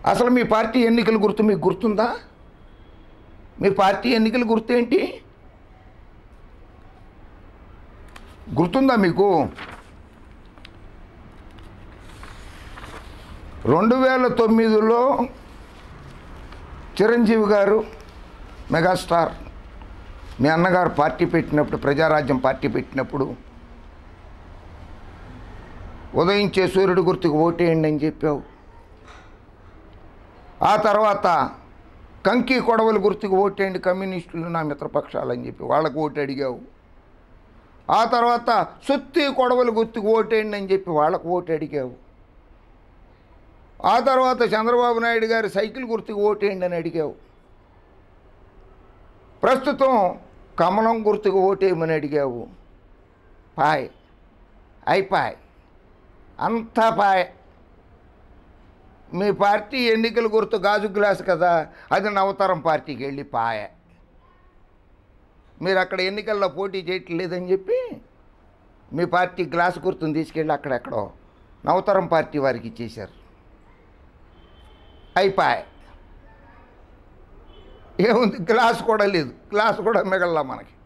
అసలు మీ పార్టీ ఎన్నికల గుర్తు మీకు గుర్తుందా మీ పార్టీ ఎన్నికల గుర్తు ఏంటి గుర్తుందా మీకు రెండు వేల తొమ్మిదిలో చిరంజీవి గారు మెగాస్టార్ మీ అన్నగారు పార్టీ పెట్టినప్పుడు ప్రజారాజ్యం పార్టీ పెట్టినప్పుడు ఉదయించే సూర్యుడు గుర్తుకు ఓటేయండి అని చెప్పావు ఆ తర్వాత కంకి కొడవలి గుర్తుకు ఓటేయండి కమ్యూనిస్టులు నా మిత్రపక్షాలు అని చెప్పి వాళ్ళకు ఓటు అడిగావు ఆ తర్వాత సుత్తి కొడవలి గుర్తుకు ఓటేయండి అని చెప్పి వాళ్ళకు ఓటు అడిగావు ఆ తర్వాత చంద్రబాబు నాయుడు గారి సైకిల్ గుర్తుకు ఓటేయండి అని అడిగావు ప్రస్తుతం కమలం గుర్తుకు ఓటేయమని అడిగావు పాయ్ అయిపాయ్ అంతా పాయ్ మీ పార్టీ ఎన్నికల గుర్తు గాజు గ్లాస్ కదా అది నవతరం పార్టీకి వెళ్ళి పాయ మీరు అక్కడ ఎన్నికల్లో పోటీ చేయట్లేదని చెప్పి మీ పార్టీ గ్లాస్ గుర్తుని తీసుకెళ్ళి అక్కడెక్కడో నవతరం పార్టీ వారికి ఇచ్చేశారు అయిపోయి ఏముంది గ్లాస్ కూడా లేదు గ్లాస్ కూడా మిగల్లా మనకి